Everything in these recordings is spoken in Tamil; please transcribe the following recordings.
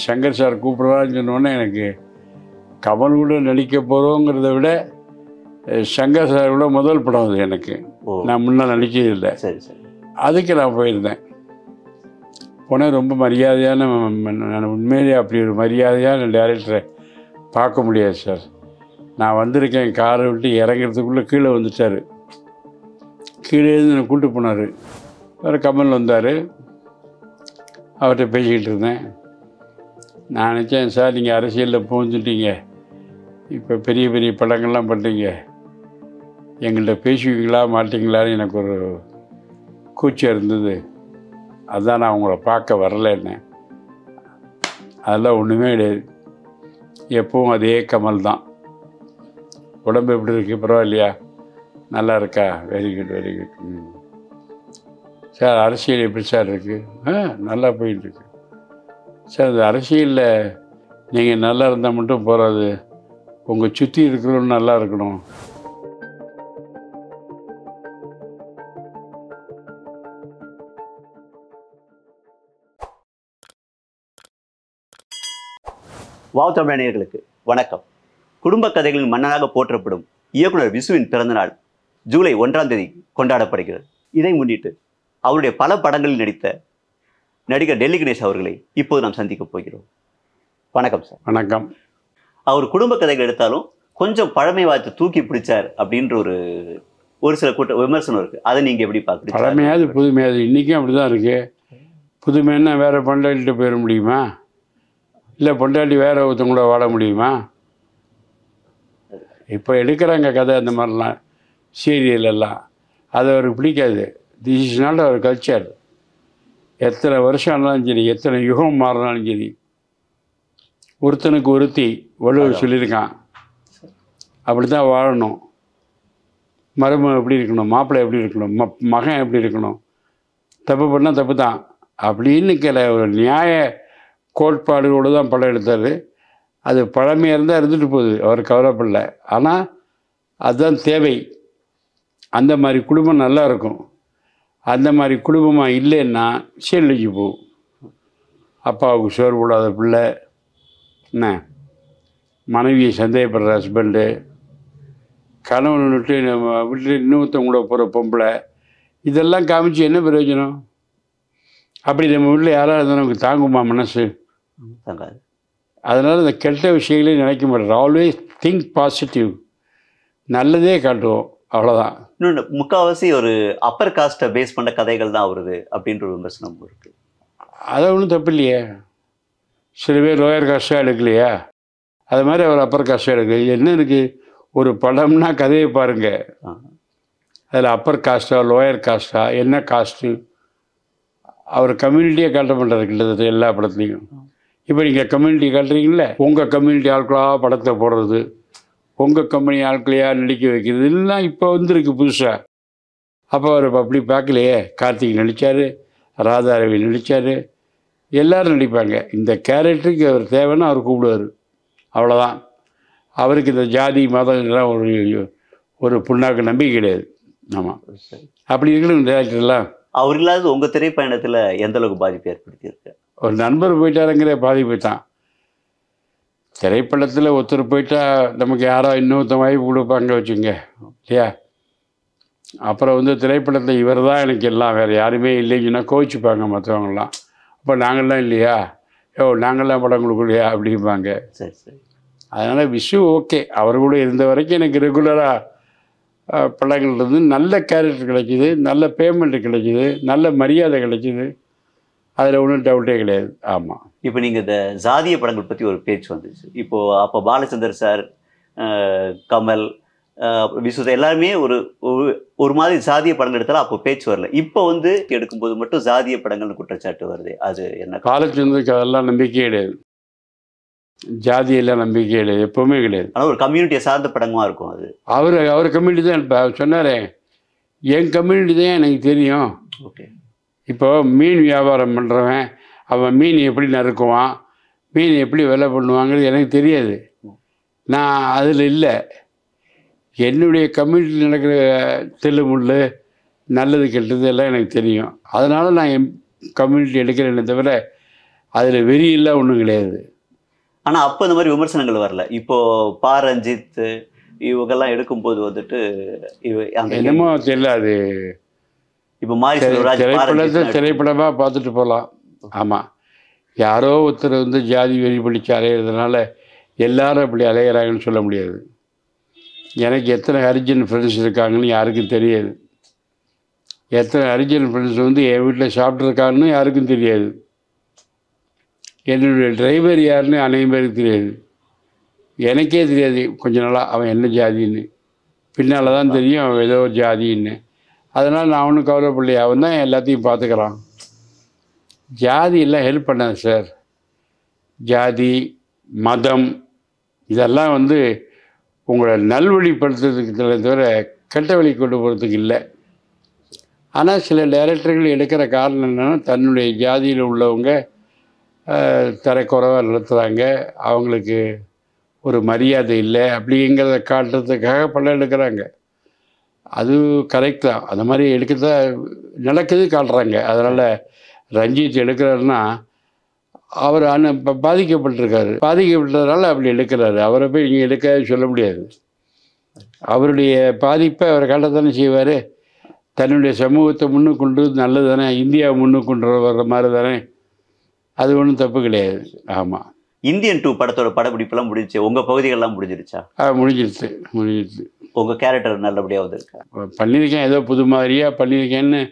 சங்கர் சார் கூப்பிடுறான்னு சொன்னோடனே எனக்கு கமல் கூட நடிக்க போகிறோங்கிறத விட அஹ், சங்கர் சார் விட முதல் படம் அது எனக்கு ஓ நான் முன்னே நடிச்சதில்லை சரி சரி அதுக்கு நான் போயிருந்தேன் போனால் ரொம்ப மரியாதையான ம- ம- நான் உண்மையிலேயே அப்படி ஒரு மரியாதையான டேரக்டரை பார்க்க முடியாது சார் நான் வந்திருக்கேன் காரை விட்டு இறங்குறதுக்குள்ளே கீழே வந்துட்டார் கீழே இருந்து என்னை கூட்டு போனார் வேறு கமல் வந்தார் அவர்கிட்ட பேசிக்கிட்டு இருந்தேன் நான் நினச்சேன் சார் நீங்கள் அரசியலில் புகுந்துட்டீங்க இப்போ பெரிய பெரிய படங்கள்லாம் பண்ணுறீங்க எங்கள்கிட்ட பேசுவீங்களா மாட்டீங்களான்னு எனக்கு ஒரு கூச்சம் இருந்தது அதான் நான் உங்களை பார்க்க வரலன்னு அதெல்லாம் ஒன்றுமே கிடையாது எப்பவும் அதே கமல் தான் உடம்பு எப்படி இருக்கு பரவாயில்லையா நல்லா இருக்கா வெரி குட் வெரி குட் ம் சார் அரசியல் எப்படி சார் இருக்கு ஆ நல்லா போயிட்டு இருக்கு சார் இந்த அரசியலில் நீங்கள் நல்லா இருந்தால் மட்டும் போகாது உங்கள் சுற்றி இருக்கிறவங்க நல்லா இருக்கணும் வாவ் தமிழர்களுக்கு வணக்கம் குடும்ப கதைகளின் மன்னனாக போற்றப்படும் இயக்குனர் விசுவின் பிறந்தநாள் ஜூலை ஒன்றாம் தேதி கொண்டாடப்படுகிறது இதை முன்னிட்டு அவருடைய பல படங்களில் நடித்த நடிகர் டெல்லி கணேஷ் அவர்களை இப்போது நாம் சந்திக்க போகிறோம் வணக்கம் சார் வணக்கம் அவர் குடும்ப கதைகள் எடுத்தாலும் கொஞ்சம் பழமை வாய்த்து தூக்கி பிடிச்சார் அப்படின்ற ஒரு ஒரு சில கூட்ட விமர்சனம் இருக்கு அதை நீங்க எப்படி பார்க்குறீங்க பழமையாவது புதுமையாது இன்றைக்கும் அப்படி தான் இருக்குது புதுமைன்னா வேறு பொண்டாட்டிகிட்ட போயிட முடியுமா இல்லை பொண்டாட்டி வேற ஒருத்தங்க கூட வாழ முடியுமா இப்போ எடுக்கிறாங்க கதை அந்த மாதிரிலாம் சீரியல் எல்லாம் அது அவருக்கு பிடிக்காது this is not our culture எத்தனை வருஷம் ஆனாலும் சரி எத்தனை யுகம் மாறினாலும் சரி ஒருத்தனுக்கு ஒருத்தி வள்ளுவர் சொல்லியிருக்கான் அப்படி தான் வாழணும் மருமகன் எப்படி இருக்கணும் மாப்பிள்ளை எப்படி இருக்கணும் ம மகன் எப்படி இருக்கணும் தப்பு பண்ணால் தப்பு தான் அப்படின்னு கிள ஒரு நியாய கோட்பாடுகளோடு தான் படம் எடுத்தார் அது பழமையாக இருந்தால் இருந்துட்டு போகுது அவர் கவலைப்படல ஆனால் அதுதான் தேவை அந்த மாதிரி குடும்பம் நல்லா இருக்கும் அந்த மாதிரி குடும்பமாக இல்லைன்னா சீரழிஞ்சு போகும் அப்பாவுக்கு சோறு போடாத பிள்ளை என்ன மனைவியை சந்தேகப்படுற ஹஸ்பண்டு கணவன் விட்டு நம்ம விட்டு இன்னொருத்தவங்க கூட போகிற பொம்பளை இதெல்லாம் காமிச்சு என்ன பிரயோஜனம் அப்படி நம்ம வீட்டில் யாராக இருந்தாலும் நமக்கு தாங்குமா மனசு தங்காது அதனால் இந்த கெட்ட விஷயங்களே நினைக்க மாட்டோம் ஆல்வேஸ் திங்க் பாசிட்டிவ் நல்லதே காட்டுவோம் அவ்வளோதான் இன்னொன்று முக்காவாசி ஒரு அப்பர் காஸ்ட்டை பேஸ் பண்ண கதைகள் தான் வருது அப்படின்ற ஒரு விமர்சனம் இருக்கு அதை ஒன்றும் தப்பு இல்லையே சில பேர் லோயர் காஸ்ட்டாக எடுக்கலையா அது மாதிரி அவர் அப்பர் காஸ்ட்டாக எடுக்கல என்ன இருக்குது ஒரு படம்னா கதையை பாருங்கள் ஆ. அதில் அப்பர் காஸ்ட்டா லோயர் காஸ்ட்டா என்ன காஸ்ட்டு அவர் கம்யூனிட்டியே காட்ட மாட்டார் கிட்டத்தட்ட எல்லா படத்துலையும் இப்போ நீங்கள் கம்யூனிட்டி காட்டுறீங்களே உங்கள் கம்யூனிட்டி ஆட்களாக படத்தை போடுறது உங்கள் கம்பெனி ஆட்களையாக நடிக்க வைக்கிறது எல்லாம் இப்போ வந்திருக்கு புதுசாக அப்போ அவர் அப்படி பார்க்கலையே கார்த்திக் நடித்தார் ராதாரவி நடித்தார் எல்லாரும் நடிப்பாங்க இந்த கேரக்டருக்கு அவர் தேவைன்னா அவர் கூப்பிடுவார் அவ்வளோதான் அவருக்கு இந்த ஜாதி மதம் இதெல்லாம் ஒரு ஒரு புண்ணாக்கு நம்பிக்கை கிடையாது ஆமாம் அப்படி இருக்கிற டேரக்டர்லாம் அவர் இல்லாத உங்க திரைப்பயணத்துல எந்த அளவுக்கு பாதிப்பு ஏற்படுத்தி இருக்கு ஒரு நண்பர் போயிட்டாருங்கிற பாதிப்பு தான் திரைப்படத்தில் ஒருத்தர் போயிட்டா நமக்கு யாரோ இன்னொருத்தன் வாய்ப்பு கொடுப்பாங்க வச்சுங்க இல்லையா அப்புறம் வந்து திரைப்படத்தில் இவர் தான் எனக்கு எல்லாம் வேறு யாருமே இல்லைங்கன்னா கோவிச்சுப்பாங்க மற்றவங்களாம் அப்போ நாங்கள்லாம் இல்லையா ஓ நாங்கள்லாம் படம் கொடுக்கலையா அப்படிம்பாங்க சரி சரி அதனால் விஷு ஓகே அவர் கூட இருந்த வரைக்கும் எனக்கு ரெகுலராக படங்கள் இருந்து நல்ல கேரக்டர் கிடைச்சிது நல்ல பேமெண்ட் கிடைச்சிது நல்ல மரியாதை கிடைச்சிது அதில் ஒன்றும் டவுட்டே கிடையாது ஆமாம் இப்போ நீங்க இந்த ஜாதிய படங்கள் பத்தி ஒரு பேச்சு வந்துச்சு இப்போ அப்போ பாலச்சந்தர் சார் அஹ், கமல் அஹ், விசு எல்லாருமே ஒரு ஒரு- ஒரு மாதிரி ஜாதிய படங்கள் எடுத்தாலும் அப்போ பேச்சு வரல இப்போ வந்து எடுக்கும்போது மட்டும் ஜாதிய படங்கள்னு குற்றச்சாட்டு வருது அது என்ன காலச்சந்தருக்கு அதெல்லாம் நம்பிக்கையே கிடையாது ஜாதியெல்லாம் நம்பிக்கை கிடையாது எப்போவுமே கிடையாது ஆனா ஒரு கம்யூனிட்டியை சார்ந்த படமா இருக்கும் அது அவர் அவர் கம்யூனிட்டி தான் இப்போ அவர் சொன்னாரே என் கம்யூனிட்டி தான் எனக்கு தெரியும் ஓகே இப்போ மீன் வியாபாரம் பண்ணுறவன் அவன் மீன் எப்படி நறுக்குவான் மீன் எப்படி விலை பண்ணுவாங்கிறது எனக்கு தெரியாது நான் அதில் இல்லை என்னுடைய கம்யூனிட்டியில் நடக்கிற தெல்லு முள்ளு நல்லது கெட்டது எல்லாம் எனக்கு தெரியும் அதனால் நான் என் கம்யூனிட்டி எடுக்கிறேனே தவிர அதில் வெறியெல்லாம் ஒன்றும் கிடையாது ஆனா அப்ப இந்த மாதிரி விமர்சனங்கள் வரல இப்போ பா ரஞ்சித் இவங்கெல்லாம் எடுக்கும்போது வந்துட்டு இவ அந்த என்னமோ தெரியல அது இப்போ மாரி திரை- செல்வராஜ் பா திரைப்படத்தை ரஞ்சித்லாம் திரைப்படமாக பார்த்துட்டு போகலாம் ஆமாம் யாரோ ஒருத்தர் வந்து ஜாதி வெறி பிடிச்சு அலையிறதுனால எல்லாரும் அப்படி அலையிறாங்கன்னு சொல்ல முடியாது எனக்கு எத்தனை ஹரிஜன் ஃப்ரெண்ட்ஸ் இருக்காங்கன்னு யாருக்கும் தெரியாது எத்தனை ஹரிஜன் ஃப்ரெண்ட்ஸ் வந்து என் வீட்டில் சாப்பிட்ருக்காங்கன்னு யாருக்கும் தெரியாது என்னுடைய டிரைவர் யாருன்னு அனைவரும் பேருக்கு தெரியாது எனக்கே தெரியாது கொஞ்ச நாளாக அவன் என்ன ஜாதின்னு பின்னால் தான் தெரியும் அவன் ஏதோ ஒரு ஜாதின்னு அதனால் நான் ஒன்றும் கவலைப்படலையே அவன் தான் எல்லாத்தையும் பார்த்துக்கிறான் ஜாதி எல்லாம் ஹெல்ப் பண்ணாது சார் ஜாதி மதம் இதெல்லாம் வந்து உங்களை நல்வழிப்படுத்துறதுக்கு தவிர கெட்ட வழி கொண்டு போகிறதுக்கு இல்லை ஆனால் சில டைரக்டர்கள் எடுக்கிற காரணம் என்னென்னா தன்னுடைய ஜாதியில் உள்ளவங்க அஹ், தரக்குறைவாக நடத்துகிறாங்க அவங்களுக்கு ஒரு மரியாதை இல்லை அப்படிங்கிறத காட்டுறதுக்காக படம் எடுக்கிறாங்க அது கரெக்ட் தான் அந்த மாதிரி எடுக்கதான் நடக்குது காட்டுறாங்க அதனால் ரஞ்சித் எடுக்கிறாருன்னா அவர் அண்ணன் இப்போ பாதிக்கப்பட்டிருக்காரு பாதிக்கப்பட்டதுனால அப்படி எடுக்கிறாரு அவரை போய் நீங்கள் எடுக்க சொல்ல முடியாது அவருடைய பாதிப்பை அவர் காட்டத்தானே செய்வார் தன்னுடைய சமூகத்தை முன்னுக்கு கொண்டு வந்து நல்லது தானே இந்தியாவை முன்னுக்கு கொண்டு வர்ற மாதிரி தானே அது ஒன்றும் தப்பு கிடையாது ஆமாம் இந்தியன் டூ படத்தோட படப்பிடிப்பெல்லாம் முடிஞ்சுச்சு உங்க பகுதிகள்லாம் முடிஞ்சிருச்சா முடிஞ்சிருச்சு முடிஞ்சிருச்சு உங்க கேரக்டர் நல்லபடியா வந்திருக்கா பண்ணியிருக்கேன் ஏதோ புது மாதிரியாக பண்ணியிருக்கேன்னு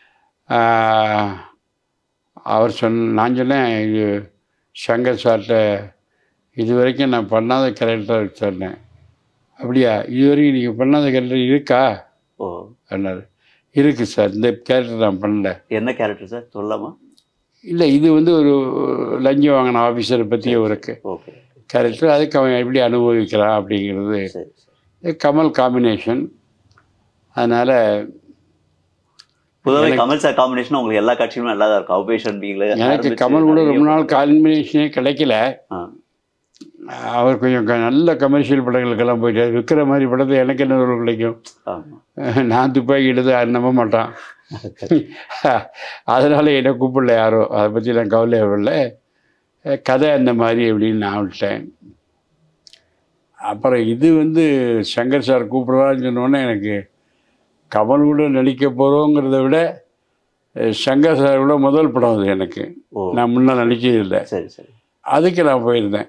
ஆஹ், அவர் சொன்ன நான் சொன்னேன் இது சங்கர் சார்கிட்ட இது வரைக்கும் நான் பண்ணாத கேரக்டர் சொன்னேன் அப்படியா இது வரைக்கும் நீங்கள் பண்ணாத கேரக்டர் இருக்கா ஓ சொன்னார் இருக்குது சார் இந்த கேரக்டர் நான் பண்ணல என்ன கேரக்டர் சார் சொல்லலாமா இல்லை இது வந்து ஒரு லஞ்சம் வாங்கின ஆஃபீஸரை பற்றிய ஒரு ஓகே கேரக்டர் அதுக்கு அவன் எப்படி அனுபவிக்கிறான் அப்படிங்கிறது சரி இது கமல் காம்பினேஷன் அதனால் பொதுவாக கமல் சார் காம்பினேஷன் உங்களுக்கு எல்லா காட்சியுமே நல்லா தான் இருக்கும் அவுபேஷன் பீங்கள எனக்கு கமல் கூட ரொம்ப நாள் காம்பினேஷனே கிடைக்கல அவர் கொஞ்சம் க- நல்ல கமர்ஷியல் படங்களுக்கெல்லாம் போயிட்டார் விற்கிற மாதிரி படத்தை எனக்கு என்ன ஒரு கிடைக்கும் ஆமா நான் துப்பாக்கி எடுத்து அது நம்ப மாட்டான் அதனால் என்னை கூப்பிடல யாரோ அதை பற்றி நான் கவலைப்படல கதை அந்த மாதிரி அப்படின்னு நான் விட்டேன் அப்புறம் இது வந்து சங்கர் சார் கூப்பிடுறான்னு சொன்னோன்னே எனக்கு கமல் கூட நடிக்க போகிறோங்கிறத விட அஹ், சங்கர் சார் விட முதல் படம் அது எனக்கு ஓ நான் முன்னே நடிச்சதில்லை சரி சரி அதுக்கு நான் போயிருந்தேன்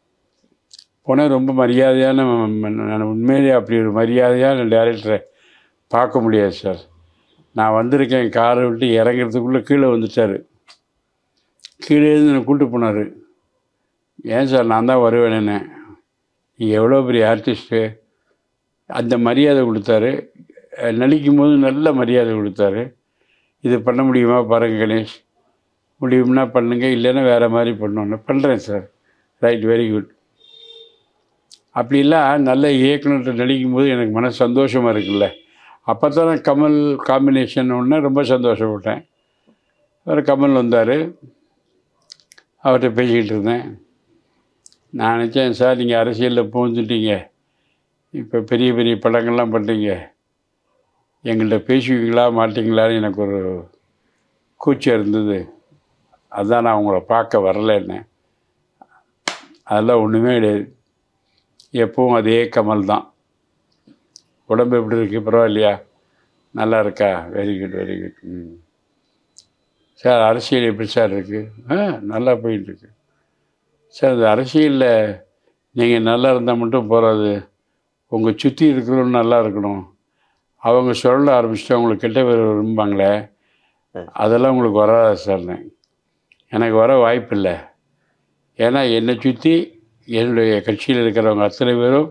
போனால் ரொம்ப மரியாதையான ம- நான் உண்மையிலேயே அப்படி ஒரு மரியாதையான டேரக்டரை பார்க்க முடியாது சார் நான் வந்திருக்கேன் காரை விட்டு இறங்குறதுக்குள்ளே கீழே வந்துட்டார் கீழே இருந்து என்னை கூப்பிட்டு போனார் ஏன் சார் நான் தான் வருவேனேன்னு நீ எவ்வளோ பெரிய ஆர்டிஸ்ட்டு அந்த மரியாதை கொடுத்தாரு அஹ் நடிக்கும் போது நல்ல மரியாதை கொடுத்தாரு இது பண்ண முடியுமா பாருங்க கணேஷ் முடியும்னா பண்ணுங்க இல்லைன்னா வேறு மாதிரி பண்ணணும் பண்ணுறேன் சார் ரைட் வெரி குட் அப்படிலாம் நல்ல இயக்குனர்கிட்ட நடிக்கும்போது எனக்கு மன சந்தோஷமாக இருக்குல்ல அப்போ தான் நான் கமல் காம்பினேஷன் ஒன்று ரொம்ப சந்தோஷப்பட்டேன் அவர் கமல் வந்தார் அவர்கிட்ட பேசிக்கிட்டு இருந்தேன் நான் நினச்சேன் சார் நீங்கள் அரசியலில் புகுந்துட்டீங்க இப்போ பெரிய பெரிய படங்கள்லாம் பண்ணுறீங்க எங்கள்கிட்ட பேசுவீங்களா மாட்டீங்களான்னு எனக்கு ஒரு கூச்சம் இருந்தது அதான் நான் உங்களை பார்க்க வரலன்னு அதெல்லாம் ஒன்றுமே கிடையாது எப்பவும் அதே கமல் தான் உடம்பு எப்படி இருக்கு பரவாயில்லையா நல்லா இருக்கா வெரி குட் வெரி குட் ம் சார் அரசியல் எப்படி சார் இருக்குது ஆ நல்லா போயிட்டுருக்கு சார் இந்த அரசியலில் நீங்கள் நல்லா இருந்தால் மட்டும் போகாது உங்கள் சுற்றி இருக்கிறவங்க நல்லா இருக்கணும் அவங்க சொல்ல ஆரம்பிச்சுட்டு அவங்களுக்கு கெட்ட பேர் விரும்பாங்களே அதெல்லாம் உங்களுக்கு வராதா சார்னு எனக்கு வர வாய்ப்பு இல்லை ஏன்னா என்னை சுற்றி என்னுடைய கட்சியில் இருக்கிறவங்க அத்தனை பேரும்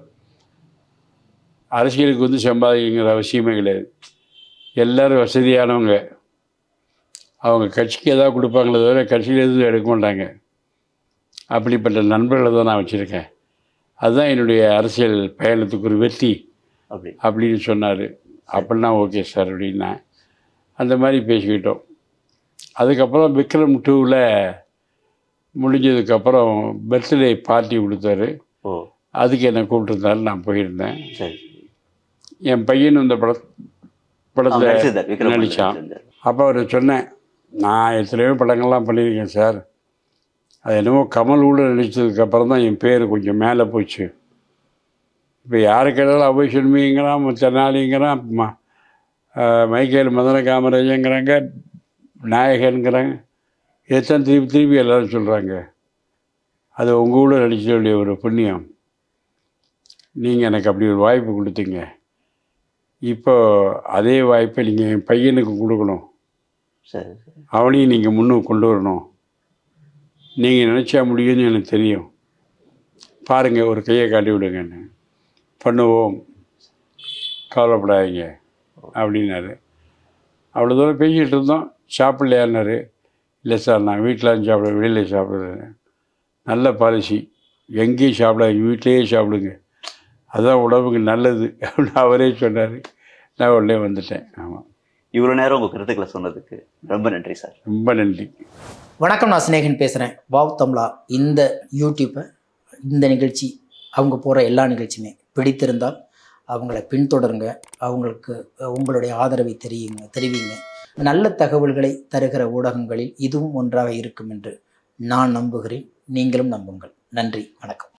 அரசியலுக்கு வந்து சம்பாதிக்கிற அவசியமே கிடையாது எல்லோரும் வசதியானவங்க அவங்க கட்சிக்கு ஏதாவது கொடுப்பாங்களே தவிர கட்சியில் எதுவும் எடுக்க மாட்டாங்க அப்படிப்பட்ட நண்பர்களை தான் நான் வச்சுருக்கேன் அதுதான் என்னுடைய அரசியல் பயணத்துக்கு ஒரு வெற்றி அப்படி அப்படின்னு சொன்னார் அப்படின்னா ஓகே சார் அப்படின்னா அந்த மாதிரி பேசிக்கிட்டோம் அதுக்கப்புறம் விக்ரம் டூவில் முடிஞ்சதுக்கப்புறம் பர்த்டே பார்ட்டி கொடுத்தாரு ஓ அதுக்கு என்னை கூப்பிட்டுருந்தாரு நான் போயிருந்தேன் சரி என் பையன் இந்த பட அவர் படத்தில் நடிச்சிருந்தார் விக்ரம் நடிச்சான். நடிச்சிருந்தார் அப்போ அவர் சொன்னேன் நான் எத்தனையோ படங்கள்லாம் பண்ணியிருக்கேன் சார் அது என்னமோ கமல் கூட நடித்ததுக்கப்புறம் தான் என் பேர் கொஞ்சம் மேலே போச்சு இப்போ யாரு கேட்டாலும் அபய் செல்மிங்கிறான் தென்னாலிங்கிறான் ம- ஆஹ் மைக்கேல் மதன காமராஜங்கிறாங்க நாயகன்கிறாங்க இதைத்தான் திருப்பி திருப்பி எல்லாரும் சொல்கிறாங்க அது உங்கள் கூட நடிச்ச வேண்டிய ஒரு புண்ணியம் நீங்கள் எனக்கு அப்படி ஒரு வாய்ப்பு கொடுத்தீங்க இப்போ அதே வாய்ப்பை நீங்கள் என் பையனுக்கு கொடுக்கணும் சரி அவனையும் நீங்கள் முன்னுக்கு கொண்டு வரணும் நீங்கள் நினச்சா முடியும்னு எனக்கு தெரியும் பாருங்கள் ஒரு கையை காட்டி விடுங்கன்னு பண்ணுவோம் கவலைப்படாதீங்க அப்படின்னாரு அவ்வளோ தூரம் பேசிக்கிட்டு இருந்தோம் சாப்பிட்லையான்னாரு இல்லை சார் நான் வீட்டில் சாப்பிட வெளியில் சாப்பிட்றேன் நல்ல பாலிசி எங்கேயும் சாப்பிடாதீங்க வீட்டிலேயே சாப்பிடுங்க அதுதான் உடம்புக்கு நல்லது அப்படின்னு அவரே சொன்னார் நான் உடனே வந்துட்டேன் ஆமாம் இவ்வளோ நேரம் உங்கள் கருத்துக்களை சொன்னதுக்கு ரொம்ப நன்றி சார் ரொம்ப நன்றி வணக்கம் நான் சிநேகன் பேசுகிறேன் வாவ் தமிழா இந்த யூடியூப்பை இந்த நிகழ்ச்சி அவங்க போகிற எல்லா நிகழ்ச்சியுமே பிடித்திருந்தால் அவங்கள பின்தொடருங்க அவங்களுக்கு அஹ், உங்களுடைய ஆதரவை தெரியுங்க தெரிவிங்க நல்ல தகவல்களை தருகிற ஊடகங்களில் இதுவும் ஒன்றாக இருக்கும் என்று நான் நம்புகிறேன் நீங்களும் நம்புங்கள் நன்றி வணக்கம்